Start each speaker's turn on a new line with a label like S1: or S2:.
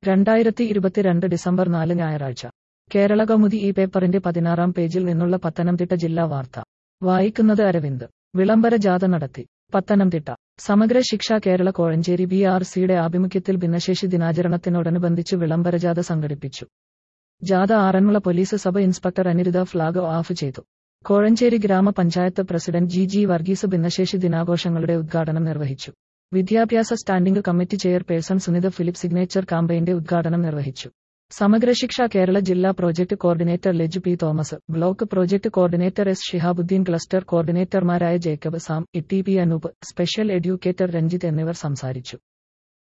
S1: രണ്ടായിരത്തി ഇരുപത്തിരണ്ട് ഡിസംബർ നാല് ഞായറാഴ്ച കേരള കൗമുദി ഈ പേപ്പറിന്റെ പതിനാറാം പേജിൽ നിന്നുള്ള പത്തനംതിട്ട ജില്ലാ വാർത്ത വായിക്കുന്നത് അരവിന്ദ് വിളംബര ജാഥ നടത്തി പത്തനംതിട്ട സമഗ്ര ശിക്ഷ കേരള കോഴഞ്ചേരി ബി ആർ സിയുടെ ആഭിമുഖ്യത്തിൽ ഭിന്നശേഷി ദിനാചരണത്തിനോടനുബന്ധിച്ച് വിളംബര ജാഥ സംഘടിപ്പിച്ചു ജാഥ Aranmula police sub inspector Aniruddha flag off ചെയ്തു കോഴഞ്ചേരി ഗ്രാമപഞ്ചായത്ത് പ്രസിഡന്റ് ജി ജി വർഗീസ് ഭിന്നശേഷി ദിനാഘോഷങ്ങളുടെ ഉദ്ഘാടനം നിർവഹിച്ചു വിദ്യാഭ്യാസ standing committee chairperson Sunitha Philip signature കാമ്പയിന്റെ ഉദ്ഘാടനം നിർവഹിച്ചു സമഗ്ര ശിക്ഷ കേരള ജില്ലാ project coordinator Leju P Thomas block project coordinator S Shihabuddeen cluster കോർഡിനേറ്റർമാരായ Jacob Sam E T P Anoop special educator Ranjith എന്നിവർ സംസാരിച്ചു